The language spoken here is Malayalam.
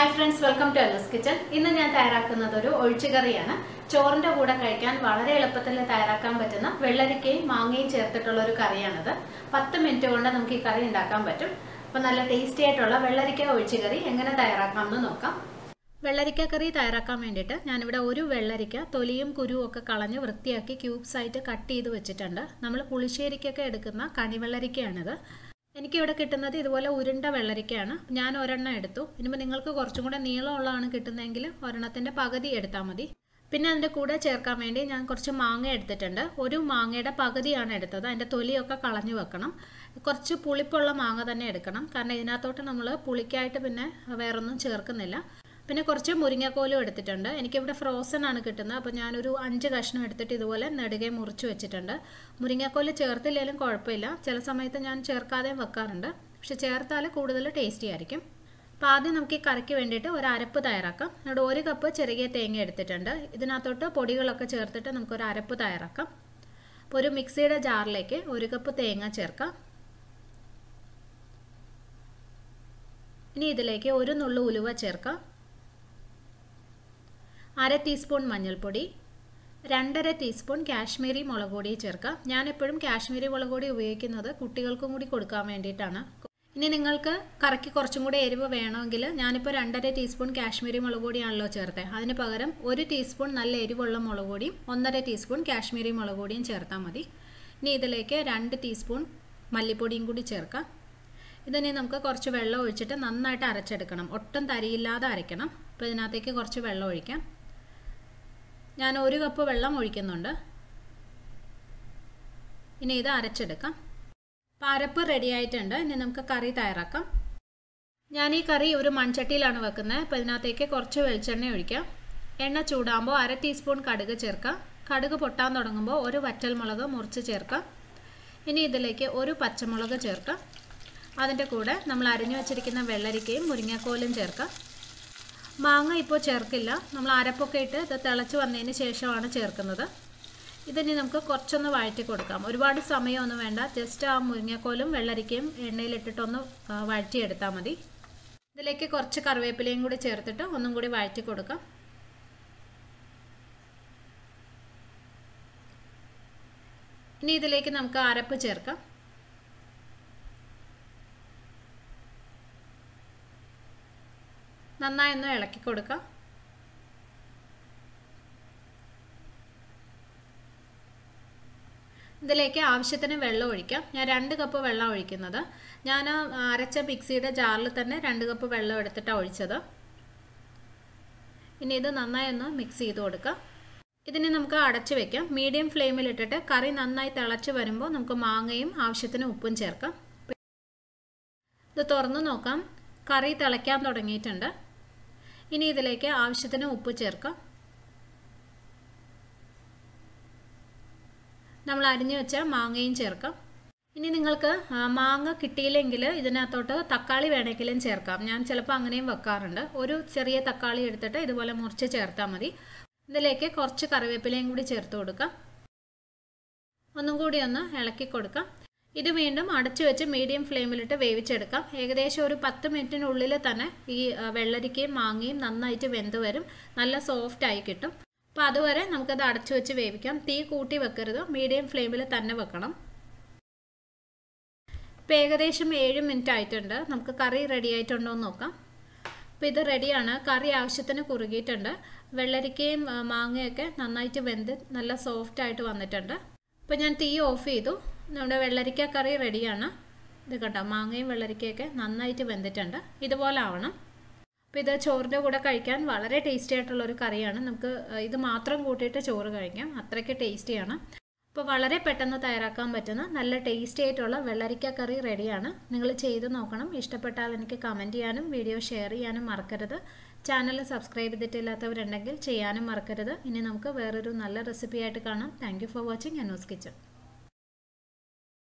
ഹായ് ഫ്രണ്ട്സ് വെൽക്കം ടു എൽസ് കിച്ചൺ ഇന്ന് ഞാൻ തയ്യാറാക്കുന്നത് ഒരു ഒഴിച്ചുകറിയാണ് ചോറിന്റെ കൂടെ കഴിക്കാൻ വളരെ എളുപ്പത്തിൽ തയ്യാറാക്കാൻ പറ്റുന്ന വെള്ളരിക്കയും മാങ്ങയും ചേർത്തിട്ടുള്ള ഒരു കറിയാണിത് പത്ത് മിനിറ്റ് കൊണ്ട് നമുക്ക് ഈ കറി ഉണ്ടാക്കാൻ പറ്റും അപ്പോൾ നല്ല ടേസ്റ്റി ആയിട്ടുള്ള വെള്ളരിക്ക ഒഴിച്ചുകറി എങ്ങനെ തയ്യാറാക്കാമെന്ന് നോക്കാം വെള്ളരിക്ക കറി തയ്യാറാക്കാൻ വേണ്ടിയിട്ട് ഞാനിവിടെ ഒരു വെള്ളരിക്ക തൊലിയും കുരുവും ഒക്കെ കളഞ്ഞ് വൃത്തിയാക്കി ക്യൂബ്സ് ആയിട്ട് കട്ട് ചെയ്ത് വെച്ചിട്ടുണ്ട് നമ്മൾ പുളിശ്ശേരിക്കൊക്കെ എടുക്കുന്ന കണിവെള്ളരിക്കയാണിത് എനിക്കിവിടെ കിട്ടുന്നത് ഇതുപോലെ ഉരുണ്ട വെള്ളരിക്കയാണ് ഞാൻ ഒരെണ്ണം എടുത്തു ഇനിയിപ്പോൾ നിങ്ങൾക്ക് കുറച്ചും കൂടെ നീളമുള്ളതാണ് കിട്ടുന്നതെങ്കിൽ ഒരെണ്ണത്തിൻ്റെ പകുതി എടുത്താൽ മതി പിന്നെ അതിൻ്റെ കൂടെ ചേർക്കാൻ വേണ്ടി ഞാൻ കുറച്ച് മാങ്ങ എടുത്തിട്ടുണ്ട് ഒരു മാങ്ങയുടെ പകുതിയാണ് എടുത്തത് അതിൻ്റെ തൊലിയൊക്കെ കളഞ്ഞു വെക്കണം കുറച്ച് പുളിപ്പുള്ള മാങ്ങ തന്നെ എടുക്കണം കാരണം ഇതിനകത്തോട്ട് നമ്മൾ പുളിക്കായിട്ട് പിന്നെ വേറൊന്നും ചേർക്കുന്നില്ല പിന്നെ കുറച്ച് മുരിങ്ങക്കോലും എടുത്തിട്ടുണ്ട് എനിക്കിവിടെ ഫ്രോസൺ ആണ് കിട്ടുന്നത് അപ്പോൾ ഞാനൊരു അഞ്ച് കഷ്ണം എടുത്തിട്ട് ഇതുപോലെ നെടുകെ മുറിച്ച് വെച്ചിട്ടുണ്ട് മുരിങ്ങക്കോല് ചേർത്തില്ലെങ്കിലും കുഴപ്പമില്ല ചില സമയത്ത് ഞാൻ ചേർക്കാതെയും വെക്കാറുണ്ട് പക്ഷെ ചേർത്താൽ കൂടുതൽ ടേസ്റ്റി ആയിരിക്കും അപ്പോൾ ആദ്യം നമുക്ക് ഈ കറിക്ക് വേണ്ടിയിട്ട് ഒരു അരപ്പ് തയ്യാറാക്കാം എന്നിട്ട് ഒരു കപ്പ് ചെറിയ തേങ്ങ എടുത്തിട്ടുണ്ട് ഇതിനകത്തോട്ട് പൊടികളൊക്കെ ചേർത്തിട്ട് നമുക്കൊരു അരപ്പ് തയ്യാറാക്കാം അപ്പോൾ ഒരു മിക്സിയുടെ ജാറിലേക്ക് ഒരു കപ്പ് തേങ്ങ ചേർക്കാം ഇനി ഇതിലേക്ക് ഒരു നുള്ളു ഉലുവ ചേർക്കാം അര ടീസ്പൂൺ മഞ്ഞൾപ്പൊടി രണ്ടര ടീസ്പൂൺ കാശ്മീരി മുളക് പൊടി ചേർക്കാം ഞാനെപ്പോഴും കാശ്മീരി മുളക് പൊടി ഉപയോഗിക്കുന്നത് കുട്ടികൾക്കും കൂടി കൊടുക്കാൻ വേണ്ടിയിട്ടാണ് ഇനി നിങ്ങൾക്ക് കറിക്ക് കുറച്ചും കൂടി എരിവ് വേണമെങ്കിൽ ഞാനിപ്പോൾ രണ്ടര ടീസ്പൂൺ കാശ്മീരി മുളക് പൊടിയാണല്ലോ ചേർത്തത് അതിന് പകരം ഒരു ടീസ്പൂൺ നല്ല എരിവുള്ള മുളക് പൊടിയും ഒന്നര ടീസ്പൂൺ കാശ്മീരി മുളക് പൊടിയും ചേർത്താൽ മതി ഇനി ഇതിലേക്ക് രണ്ട് ടീസ്പൂൺ മല്ലിപ്പൊടിയും കൂടി ചേർക്കാം ഇതിനെ നമുക്ക് കുറച്ച് വെള്ളം ഒഴിച്ചിട്ട് നന്നായിട്ട് അരച്ചെടുക്കണം ഒട്ടും തരിയില്ലാതെ അരയ്ക്കണം അപ്പോൾ ഇതിനകത്തേക്ക് കുറച്ച് വെള്ളം ഒഴിക്കാം ഞാൻ ഒരു കപ്പ് വെള്ളം ഒഴിക്കുന്നുണ്ട് ഇനി ഇത് അരച്ചെടുക്കാം അപ്പോൾ അരപ്പ് റെഡി ആയിട്ടുണ്ട് ഇനി നമുക്ക് കറി തയ്യാറാക്കാം ഞാൻ ഈ കറി ഒരു മൺചട്ടിയിലാണ് വെക്കുന്നത് അപ്പോൾ ഇതിനകത്തേക്ക് കുറച്ച് വെളിച്ചെണ്ണ ഒഴിക്കാം എണ്ണ ചൂടാകുമ്പോൾ അര ടീസ്പൂൺ കടുക് ചേർക്കാം കടുക് പൊട്ടാൻ തുടങ്ങുമ്പോൾ ഒരു വറ്റൽമുളക് മുറിച്ച് ചേർക്കാം ഇനി ഇതിലേക്ക് ഒരു പച്ചമുളക് ചേർക്കാം അതിൻ്റെ കൂടെ നമ്മൾ അരിഞ്ഞു വെച്ചിരിക്കുന്ന വെള്ളരിക്കയും മുരിങ്ങക്കോലും ചേർക്കാം മാങ്ങ ഇപ്പോൾ ചേർക്കില്ല നമ്മൾ അരപ്പൊക്കെ ഇട്ട് ഇത് തിളച്ച് വന്നതിന് ശേഷമാണ് ചേർക്കുന്നത് ഇതിനി നമുക്ക് കുറച്ചൊന്ന് വഴറ്റി കൊടുക്കാം ഒരുപാട് സമയമൊന്നും വേണ്ട ജസ്റ്റ് ആ മുരിങ്ങക്കോലും വെള്ളരിക്കയും എണ്ണയിലിട്ടിട്ടൊന്ന് വഴറ്റിയെടുത്താൽ മതി ഇതിലേക്ക് കുറച്ച് കറിവേപ്പിലയും കൂടി ചേർത്തിട്ട് ഒന്നും കൂടി വഴറ്റി കൊടുക്കാം ഇനി ഇതിലേക്ക് നമുക്ക് അരപ്പ് ചേർക്കാം നന്നായി ഒന്ന് ഇളക്കി കൊടുക്കാം ഇതിലേക്ക് ആവശ്യത്തിന് വെള്ളം ഒഴിക്കാം ഞാൻ രണ്ട് കപ്പ് വെള്ളം ഒഴിക്കുന്നത് ഞാൻ അരച്ച മിക്സിയുടെ ജാറിൽ തന്നെ രണ്ട് കപ്പ് വെള്ളം എടുത്തിട്ടാണ് ഒഴിച്ചത് ഇനി ഇത് നന്നായി ഒന്ന് മിക്സ് ചെയ്ത് കൊടുക്കാം ഇതിനെ നമുക്ക് അടച്ചു വെക്കാം മീഡിയം ഫ്ലെയിമിൽ ഇട്ടിട്ട് കറി നന്നായി തിളച്ച് വരുമ്പോൾ നമുക്ക് മാങ്ങയും ആവശ്യത്തിന് ഉപ്പും ചേർക്കാം ഇത് തുറന്ന് നോക്കാം കറി തിളയ്ക്കാൻ തുടങ്ങിയിട്ടുണ്ട് ഇനി ഇതിലേക്ക് ആവശ്യത്തിന് ഉപ്പ് ചേർക്കാം നമ്മൾ അരിഞ്ഞു വെച്ച മാങ്ങയും ചേർക്കാം ഇനി നിങ്ങൾക്ക് മാങ്ങ കിട്ടിയില്ലെങ്കിൽ ഇതിനകത്തോട്ട് തക്കാളി വേണമെങ്കിലും ചേർക്കാം ഞാൻ ചിലപ്പോൾ അങ്ങനെയും വെക്കാറുണ്ട് ഒരു ചെറിയ തക്കാളി എടുത്തിട്ട് ഇതുപോലെ മുറിച്ച് ചേർത്താൽ മതി ഇതിലേക്ക് കുറച്ച് കറിവേപ്പിലയും കൂടി ചേർത്ത് കൊടുക്കാം ഒന്നും കൂടി ഒന്ന് ഇളക്കി കൊടുക്കാം ഇത് വീണ്ടും അടച്ചു വെച്ച് മീഡിയം ഫ്ലെയിമിലിട്ട് വേവിച്ചെടുക്കാം ഏകദേശം ഒരു പത്ത് മിനിറ്റിനുള്ളിൽ തന്നെ ഈ വെള്ളരിക്കയും മാങ്ങയും നന്നായിട്ട് വെന്ത് വരും നല്ല സോഫ്റ്റ് ആയി കിട്ടും അപ്പോൾ അതുവരെ നമുക്കത് അടച്ചു വെച്ച് വേവിക്കാം തീ കൂട്ടി വെക്കരുത് മീഡിയം ഫ്ലെയിമിൽ തന്നെ വെക്കണം ഇപ്പോൾ ഏകദേശം ഏഴ് മിനിറ്റ് ആയിട്ടുണ്ട് നമുക്ക് കറി റെഡി ആയിട്ടുണ്ടോ എന്ന് നോക്കാം അപ്പോൾ ഇത് റെഡിയാണ് കറി ആവശ്യത്തിന് കുറുകിയിട്ടുണ്ട് വെള്ളരിക്കയും മാങ്ങയൊക്കെ നന്നായിട്ട് വെന്ത് നല്ല സോഫ്റ്റ് ആയിട്ട് വന്നിട്ടുണ്ട് അപ്പോൾ ഞാൻ തീ ഓഫ് ചെയ്തു നമ്മുടെ വെള്ളരിക്ക കറി റെഡിയാണ് ഇത് കണ്ടോ മാങ്ങയും വെള്ളരിക്കയൊക്കെ നന്നായിട്ട് വെന്തിട്ടുണ്ട് ഇതുപോലെ ആവണം അപ്പോൾ ഇത് ചോറിൻ്റെ കൂടെ കഴിക്കാൻ വളരെ ടേസ്റ്റി ആയിട്ടുള്ള ഒരു കറിയാണ് നമുക്ക് ഇത് മാത്രം കൂട്ടിയിട്ട് ചോറ് കഴിക്കാം അത്രയ്ക്ക് ടേസ്റ്റിയാണ് അപ്പോൾ വളരെ പെട്ടെന്ന് തയ്യാറാക്കാൻ പറ്റുന്ന നല്ല ടേസ്റ്റി ആയിട്ടുള്ള വെള്ളരിക്ക കറി റെഡിയാണ് നിങ്ങൾ ചെയ്ത് നോക്കണം ഇഷ്ടപ്പെട്ടാൽ എനിക്ക് കമൻറ്റ് ചെയ്യാനും വീഡിയോ ഷെയർ ചെയ്യാനും മറക്കരുത് ചാനൽ സബ്സ്ക്രൈബ് ചെയ്തിട്ടില്ലാത്തവരുണ്ടെങ്കിൽ ചെയ്യാനും മറക്കരുത് ഇനി നമുക്ക് വേറൊരു നല്ല റെസിപ്പി ആയിട്ട് കാണാം thank for watching Anu's kitchen